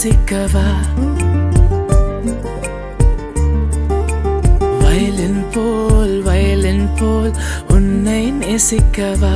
வாசிக்கவா violin போல் violin போல் உன்னை நேசிக்கவா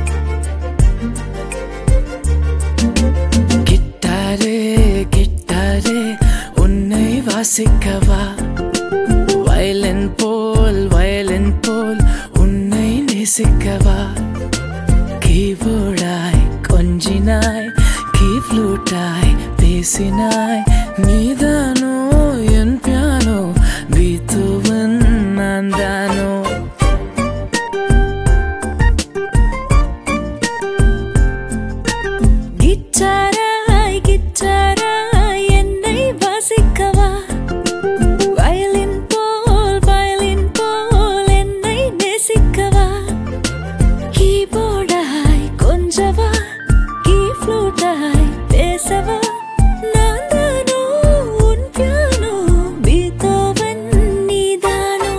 கிட்டாரே கிட்டாரே உன்னை வாசிக்கவா violin போல் violin போல் உன்னை நேசிக்கவா கீபோர்டாய் கொஞ்சினாய் கீஃப்ளூட்டாய் பேசினாய் நீதானோ என் பியானோ பீத்துவன் நான் தானோ கிட்டாராய் கிட்டாராய் என்னை வாசிக்கவா வயலின் போல் வயலின் போல் என்னை நேசிக்கவா கீபோர்டாய் கொஞ்சவா கீஃப்ளூட்டாய் பேசவா நான் தானோ உன் பியானோ பீத்தோவன் நீதானோ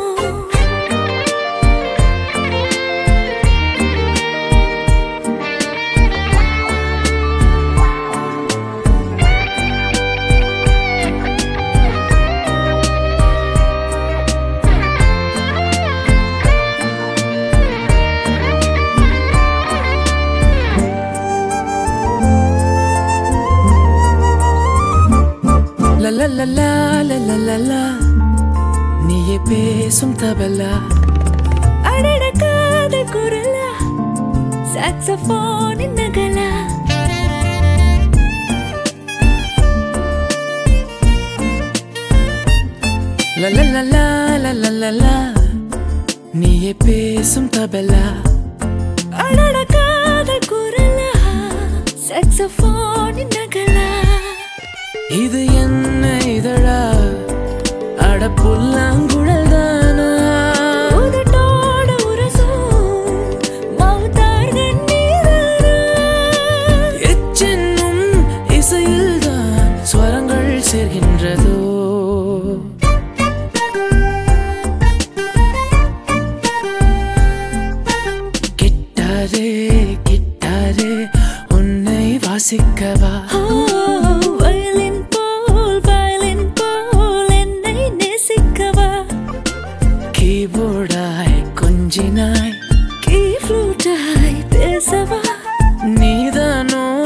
La la la la la la la la நீயே பேசும் தபலா அடட காதல் குரலா சாக்ஸபோனின் நகலா La la la la la la la la நீயே பேசும் தபலா அடட காதல் குரலா சாக்ஸபோனின் நகலா இது என்ன இதழா அட புல்லாங்குழல் தானா உதட்டோட உரசும் மௌத்தார்கள் நீதானா எச்சென்னும் இசையில்தான் ஸ்வரங்கள் சேர்கின்றதோ கிட்டாரே கிட்டாரே உன்னை வாசிக்கவா ஓ, வயலின் போல் வயலின் போல் என்னை நேசிக்கவா கீபோர்டாய் கொஞ்சினாய் கீ ஃப்ளூட்டாய் பேசவா நீதானோ